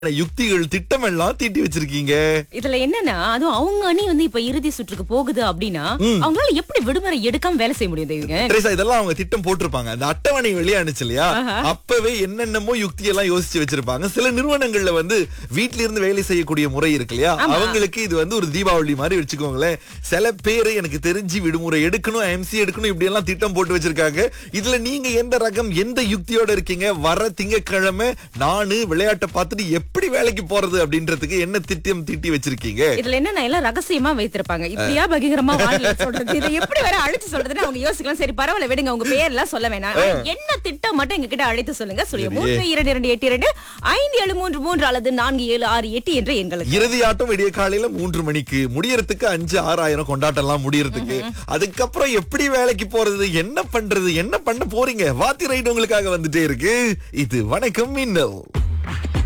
யுக்திகள் திட்டம் எல்லாம் தீட்டி வச்சிருக்கீங்க இதுல என்னன்னா அதுவும் அவங்க அணி வந்து இப்ப இறுதி சுற்றுக்கு போகுது அப்படின்னா அவங்களால எப்படி விடுமுறை எடுக்காம வேலை செய்ய முடியும் தேவிங்க தெரேசா இதெல்லாம் அவங்க திட்டம் போட்டிருப்பாங்க அந்த அட்டவணை வெளியானுச்சு இல்லையா அப்பவே என்னென்னமோ யுக்தி எல்லாம் யோசிச்சு வச்சிருப்பாங்க சில நிறுவனங்கள்ல வந்து வீட்ல இருந்து வேலை செய்யக்கூடிய முறை இருக்கு இல்லையா அவங்களுக்கு இது வந்து ஒரு தீபாவளி மாதிரி வச்சுக்கோங்களேன் சில பேரு எனக்கு தெரிஞ்சு விடுமுறை எடுக்கணும் எம்சி எடுக்கணும் இப்படி எல்லாம் திட்டம் போட்டு வச்சிருக்காங்க இதுல நீங்க எந்த ரகம் எந்த யுக்தியோட இருக்கீங்க வர திங்கட்கிழமை நானு விளையாட்டை பார்த்துட்டு எப்படி வேலைக்கு போறது அப்படின்றதுக்கு என்ன திட்டம் தீட்டி வச்சிருக்கீங்க இதுல என்ன எல்லாம் ரகசியமா வைத்திருப்பாங்க இப்படியா பகிரமா வாயில சொல்றது இதை எப்படி வேற அழைச்சு சொல்றதுன்னு அவங்க யோசிக்கலாம் சரி பரவாயில்ல விடுங்க உங்க பேர் எல்லாம் சொல்ல வேணாம் என்ன திட்டம் மட்டும் எங்க கிட்ட அழைத்து சொல்லுங்க சொல்லுங்க மூன்று இரண்டு இரண்டு எட்டு இரண்டு ஐந்து ஏழு மூன்று மூன்று அல்லது நான்கு ஏழு ஆறு எட்டு என்ற எண்களுக்கு இறுதி ஆட்டம் விடிய காலையில மூன்று மணிக்கு முடியறதுக்கு அஞ்சு ஆறாயிரம் கொண்டாட்டம் எல்லாம் முடியறதுக்கு அதுக்கப்புறம் எப்படி வேலைக்கு போறது என்ன பண்றது என்ன பண்ண போறீங்க வாத்தி ரைடு உங்களுக்காக வந்துட்டே இருக்கு இது வணக்கம் மின்னல்